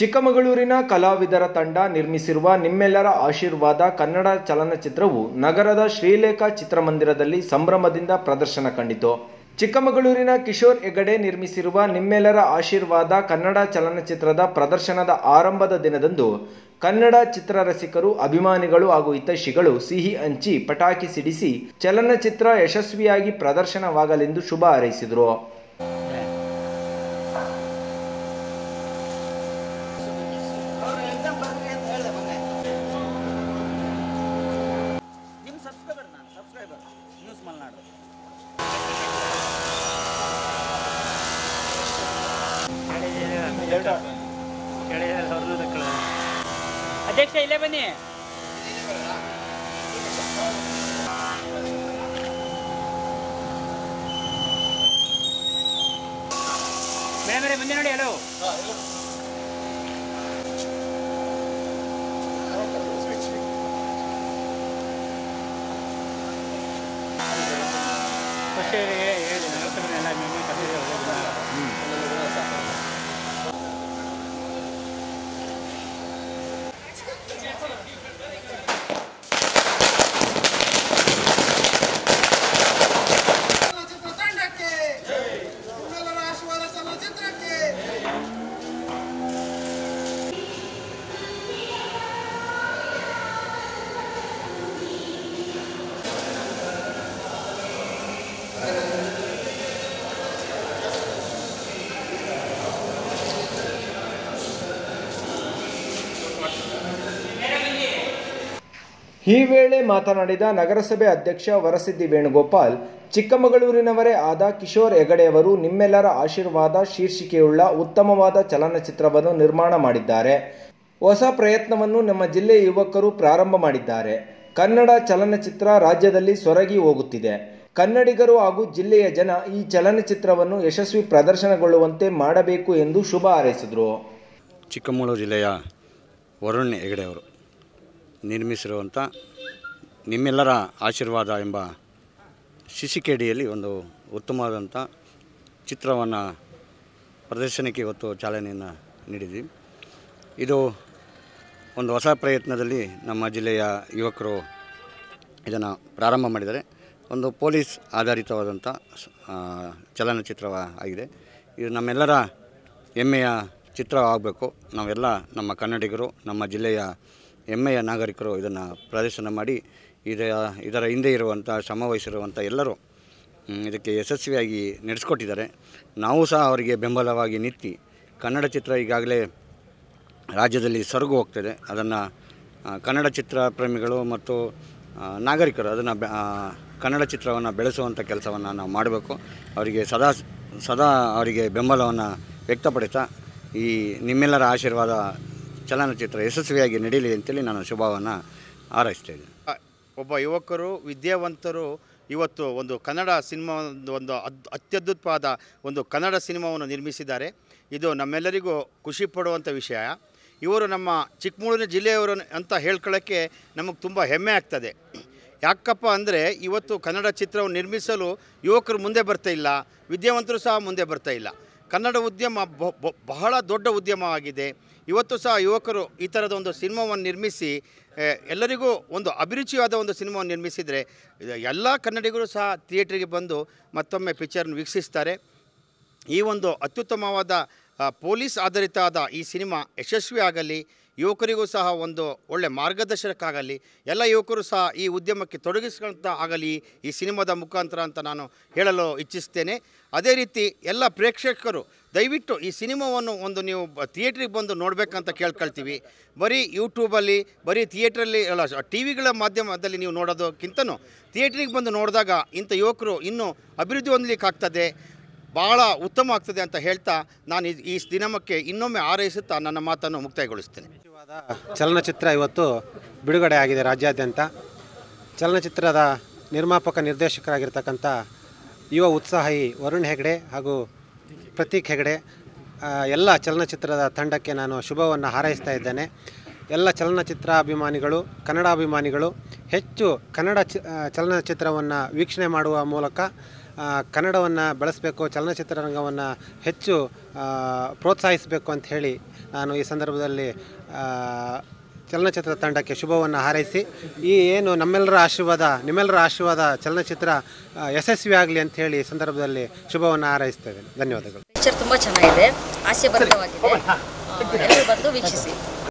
ಚಿಕ್ಕಮಗಳೂರಿನ ಕಲಾವಿದರ ತಂಡ ನಿರ್ಮಿಸಿರುವ ನಿಮ್ಮೆಲ್ಲರ ಆಶೀರ್ವಾದ ಕನ್ನಡ ಚಲನಚಿತ್ರವು ನಗರದ ಶ್ರೀಲೇಖಾ ಚಿತ್ರಮಂದಿರದಲ್ಲಿ ಸಂಭ್ರಮದಿಂದ ಪ್ರದರ್ಶನ ಕಂಡಿತು ಚಿಕ್ಕಮಗಳೂರಿನ ಕಿಶೋರ್ ಹೆಗಡೆ ನಿರ್ಮಿಸಿರುವ ನಿಮ್ಮೆಲ್ಲರ ಆಶೀರ್ವಾದ ಕನ್ನಡ ಚಲನಚಿತ್ರದ ಪ್ರದರ್ಶನದ ಆರಂಭದ ದಿನದಂದು ಕನ್ನಡ ಚಿತ್ರರಸಿಕರು ಅಭಿಮಾನಿಗಳು ಹಾಗೂ ಹಿತೈಷಿಗಳು ಸಿಹಿ ಹಂಚಿ ಪಟಾಕಿ ಸಿಡಿಸಿ ಚಲನಚಿತ್ರ ಯಶಸ್ವಿಯಾಗಿ ಪ್ರದರ್ಶನವಾಗಲೆಂದು ಶುಭ ಹಾರೈಸಿದರು ನಿಮ್ಮ ಸಬ್ಸ್ಕ್ರೈಬರ್ ನಾನು ಸಬ್ಸ್ಕ್ರೈಬರ್ ನ್ಯೂಸ್ ಮಲ್ನಾಡು ಅಧ್ಯಕ್ಷ ಇಲ್ಲೇ ಬನ್ನಿ ಮೇಡಮ್ ಅವರೇ ಮುಂದೆ ನೋಡಿ ಹಲೋ ಫಸ್ಟ್ ಹೇಳಿ ಎಲ್ಲ ಮೆಮೊರಿ ಚಲನಚಿತ್ರ ತಂಡಕ್ಕೆ ನಿಮ್ಮೆಲ್ಲರ ಆಶೀರ್ವಾದ ಚಲನಚಿತ್ರಕ್ಕೆ ಈ ವೇಳೆ ಮಾತನಾಡಿದ ನಗರಸಭೆ ಅಧ್ಯಕ್ಷ ವರಸಿದ್ದಿ ವೇಣುಗೋಪಾಲ್ ಚಿಕ್ಕಮಗಳೂರಿನವರೇ ಆದ ಕಿಶೋರ್ ಹೆಗಡೆಯವರು ನಿಮ್ಮೆಲ್ಲರ ಆಶೀರ್ವಾದ ಶೀರ್ಷಿಕೆಯುಳ್ಳ ಉತ್ತಮವಾದ ಚಲನಚಿತ್ರವನ್ನು ನಿರ್ಮಾಣ ಮಾಡಿದ್ದಾರೆ ಹೊಸ ಪ್ರಯತ್ನವನ್ನು ನಮ್ಮ ಜಿಲ್ಲೆಯ ಯುವಕರು ಪ್ರಾರಂಭ ಮಾಡಿದ್ದಾರೆ ಕನ್ನಡ ಚಲನಚಿತ್ರ ರಾಜ್ಯದಲ್ಲಿ ಸೊರಗಿ ಹೋಗುತ್ತಿದೆ ಕನ್ನಡಿಗರು ಹಾಗೂ ಜಿಲ್ಲೆಯ ಜನ ಈ ಚಲನಚಿತ್ರವನ್ನು ಯಶಸ್ವಿ ಪ್ರದರ್ಶನಗೊಳ್ಳುವಂತೆ ಮಾಡಬೇಕು ಎಂದು ಶುಭ ಹಾರೈಸಿದರು ಚಿಕ್ಕಮಗಳೂರು ಜಿಲ್ಲೆಯ ವರುಣ್ ಹೆಗಡೆ ಅವರು ನಿರ್ಮಿಸಿರುವಂಥ ನಿಮ್ಮೆಲ್ಲರ ಆಶೀರ್ವಾದ ಎಂಬ ಶಿಶಿಕೆಡಿಯಲ್ಲಿ ಒಂದು ಉತ್ತಮವಾದಂಥ ಚಿತ್ರವನ್ನು ಪ್ರದರ್ಶನಕ್ಕೆ ಇವತ್ತು ಚಾಲನೆಯನ್ನು ನೀಡಿದ್ವಿ ಇದು ಒಂದು ಹೊಸ ಪ್ರಯತ್ನದಲ್ಲಿ ನಮ್ಮ ಜಿಲ್ಲೆಯ ಯುವಕರು ಇದನ್ನು ಪ್ರಾರಂಭ ಮಾಡಿದ್ದಾರೆ ಒಂದು ಪೊಲೀಸ್ ಆಧಾರಿತವಾದಂಥ ಆ, ಚಲನಚಿತ್ರ ಆಗಿದೆ ಇದು ನಮ್ಮೆಲ್ಲರ ಹೆಮ್ಮೆಯ ಚಿತ್ರ ಆಗಬೇಕು ನಾವೆಲ್ಲ ನಮ್ಮ ಕನ್ನಡಿಗರು ನಮ್ಮ ಜಿಲ್ಲೆಯ ಹೆಮ್ಮೆಯ ನಾಗರಿಕರು ಇದನ್ನು ಪ್ರದರ್ಶನ ಮಾಡಿ ಇದರ ಇದರ ಹಿಂದೆ ಇರುವಂಥ ಶ್ರಮ ವಹಿಸಿರುವಂಥ ಎಲ್ಲರೂ ಮ್, ಇದಕ್ಕೆ ಯಶಸ್ವಿಯಾಗಿ ನಡೆಸ್ಕೊಟ್ಟಿದ್ದಾರೆ ನಾವು ಸಹ ಅವರಿಗೆ ಬೆಂಬಲವಾಗಿ ನಿಂತು ಕನ್ನಡ ಚಿತ್ರ ಈಗಾಗಲೇ ರಾಜ್ಯದಲ್ಲಿ ಸೊರಗು ಹೋಗ್ತದೆ ಅದನ್ನು ಕನ್ನಡ ಚಿತ್ರ ಪ್ರೇಮಿಗಳು ಮತ್ತು ಆ, ನಾಗರಿಕರು ಅದನ್ನು ಬೆ- ಆ, ಕನ್ನಡ ಚಿತ್ರವನ್ನು ಬೆಳೆಸುವಂಥ ಕೆಲಸವನ್ನು ನಾವು ಮಾಡಬೇಕು ಅವರಿಗೆ ಸದಾ ಸದಾ ಅವರಿಗೆ ಬೆಂಬಲವನ್ನು ವ್ಯಕ್ತಪಡಿಸ್ತಾ ಈ ನಿಮ್ಮೆಲ್ಲರ ಆಶೀರ್ವಾದ ಚಲನಚಿತ್ರ ಯಶಸ್ವಿಯಾಗಿ ನಡೀಲಿ ಅಂತೇಳಿ ನಾನು ಶುಭವನ್ನು ಹಾರೈಸ್ತಾ ಇದ್ದೀನಿ ಒಬ್ಬ ಯುವಕರು ವಿದ್ಯಾವಂತರು ಇವತ್ತು ಒಂದು ಕನ್ನಡ ಸಿನಿಮಾ ಒಂದು ಒಂದು ಅದ್ ಅತ್ಯದ್ಭುತವಾದ ಒಂದು ಕನ್ನಡ ಸಿನಿಮಾವನ್ನು ನಿರ್ಮಿಸಿದ್ದಾರೆ ಇದು ನಮ್ಮೆಲ್ಲರಿಗೂ ಖುಷಿ ಪಡುವಂಥ ವಿಷಯ ಇವರು ನಮ್ಮ ಚಿಕ್ಕಮಗಳೂರಿನ ಜಿಲ್ಲೆಯವರು ಅಂತ ಹೇಳ್ಕೊಳ್ಳೋಕ್ಕೆ ನಮಗೆ ತುಂಬ ಹೆಮ್ಮೆ ಆಗ್ತದೆ ಯಾಕಪ್ಪ ಅಂದರೆ ಇವತ್ತು ಕನ್ನಡ ಚಿತ್ರವನ್ನು ನಿರ್ಮಿಸಲು ಯುವಕರು ಮುಂದೆ ಬರ್ತಾ ಇಲ್ಲ ವಿದ್ಯಾವಂತರು ಸಹ ಮುಂದೆ ಬರ್ತಾ ಇಲ್ಲ ಕನ್ನಡ ಉದ್ಯಮ ಬ- ಬ- ಬಹಳ ದೊಡ್ಡ ಉದ್ಯಮವಾಗಿದೆ ಇವತ್ತು ಸಹ ಯುವಕರು ಈ ಥರದ ಒಂದು ಸಿನಿಮಾವನ್ನು ನಿರ್ಮಿಸಿ ಆ, ಎಲ್ಲರಿಗೂ ಒಂದು ಅಭಿರುಚಿಯಾದ ಒಂದು ಸಿನಿಮಾವನ್ನು ನಿರ್ಮಿಸಿದರೆ ಇದು ಎಲ್ಲ ಕನ್ನಡಿಗರು ಸಹ ಥಿಯೇಟ್ರಿಗೆ ಬಂದು ಮತ್ತೊಮ್ಮೆ ಪಿಕ್ಚರ್ನ ವೀಕ್ಷಿಸ್ತಾರೆ ಈ ಒಂದು ಅತ್ಯುತ್ತಮವಾದ ಆ, ಪೊಲೀಸ್ ಆಧಾರಿತವಾದ ಈ ಸಿನಿಮಾ ಯಶಸ್ವಿ ಆಗಲಿ ಯುವಕರಿಗೂ ಸಹ ಒಂದು ಒಳ್ಳೆ ಮಾರ್ಗದರ್ಶನಕ್ಕಾಗಲಿ ಎಲ್ಲ ಯುವಕರು ಸಹ ಈ ಉದ್ಯಮಕ್ಕೆ ತೊಡಗಿಸ್ಕೊಂತ ಆಗಲಿ ಈ ಸಿನಿಮಾದ ಮುಖಾಂತರ ಅಂತ ನಾನು ಹೇಳಲು ಇಚ್ಛಿಸ್ತೇನೆ ಅದೇ ರೀತಿ ಎಲ್ಲ ಪ್ರೇಕ್ಷಕರು ದಯವಿಟ್ಟು ಈ ಸಿನಿಮಾವನ್ನು ಒಂದು ನೀವು ಬ- ಥಿಯೇಟ್ರಿಗೆ ಬಂದು ನೋಡಬೇಕಂತ ಕೇಳ್ಕೊಳ್ತೀವಿ ಬರೀ ಯೂಟ್ಯೂಬಲ್ಲಿ ಬರೀ ಥಿಯೇಟ್ರಲ್ಲಿ ಅಲ್ಲ ಟಿ ವಿಗಳ ಮಾಧ್ಯಮದಲ್ಲಿ ನೀವು ನೋಡೋದಕ್ಕಿಂತನೂ ಥಿಯೇಟ್ರಿಗೆ ಬಂದು ನೋಡಿದಾಗ ಇಂಥ ಯುವಕರು ಇನ್ನೂ ಅಭಿವೃದ್ಧಿ ಹೊಂದಲಿಕ್ಕಾಗ್ತದೆ ಭಾಳ ಉತ್ತಮ ಆಗ್ತದೆ ಅಂತ ಹೇಳ್ತಾ ನಾನು ಈ- ಈ ಸಿನಿಮಾಕ್ಕೆ ಇನ್ನೊಮ್ಮೆ ಹಾರೈಸುತ್ತಾ ನನ್ನ ಮಾತನ್ನು ಮುಕ್ತಾಯಗೊಳಿಸ್ತೇನೆ ಚಲನಚಿತ್ರ ಇವತ್ತು ಬಿಡುಗಡೆ ಆಗಿದೆ ರಾಜ್ಯಾದ್ಯಂತ ಚಲನಚಿತ್ರದ ನಿರ್ಮಾಪಕ ನಿರ್ದೇಶಕರಾಗಿರ್ತಕ್ಕಂಥ ಯುವ ಉತ್ಸಾಹಿ ವರುಣ್ ಹೆಗಡೆ ಹಾಗೂ ಪ್ರತೀಕ್ ಹೆಗಡೆ ಆ, ಎಲ್ಲ ಚಲನಚಿತ್ರದ ತಂಡಕ್ಕೆ ನಾನು ಶುಭವನ್ನು ಹಾರೈಸ್ತಾ ಇದ್ದೇನೆ ಎಲ್ಲ ಚಲನಚಿತ್ರ ಅಭಿಮಾನಿಗಳು ಕನ್ನಡ ಅಭಿಮಾನಿಗಳು ಹೆಚ್ಚು ಕನ್ನಡ ಚ ಆ, ಚಲನಚಿತ್ರವನ್ನು ವೀಕ್ಷಣೆ ಮಾಡುವ ಮೂಲಕ ಕನ್ನಡವನ್ನು ಬೆಳೆಸಬೇಕು ಚಲನಚಿತ್ರ ರಂಗವನ್ನು ಹೆಚ್ಚು ಆ, ಪ್ರೋತ್ಸಾಹಿಸಬೇಕು ಅಂತ ಹೇಳಿ ನಾನು ಈ ಸಂದರ್ಭದಲ್ಲಿ ಆ, ಚಲನಚಿತ್ರ ತಂಡಕ್ಕೆ ಶುಭವನ್ನು ಹಾರೈಸಿ ಈ ಏನು ನಮ್ಮೆಲ್ಲರ ಆಶೀರ್ವಾದ ನಿಮ್ಮೆಲ್ಲರ ಆಶೀರ್ವಾದ ಚಲನಚಿತ್ರ ಆ, ಯಶಸ್ವಿ ಆಗಲಿ ಅಂತ ಹೇಳಿ ಈ ಸಂದರ್ಭದಲ್ಲಿ ಶುಭವನ್ನು ಹಾರೈಸ್ತೇವೆ ಧನ್ಯವಾದಗಳು ಪಿಕ್ಚರ್ ತುಂಬ ಚೆನ್ನಾಗಿದೆ ಹಾಸ್ಯಭರಿತವಾಗಿದೆ ಆ, ಎಲ್ಲರೂ ಬಂದು ವೀಕ್ಷಿಸಿ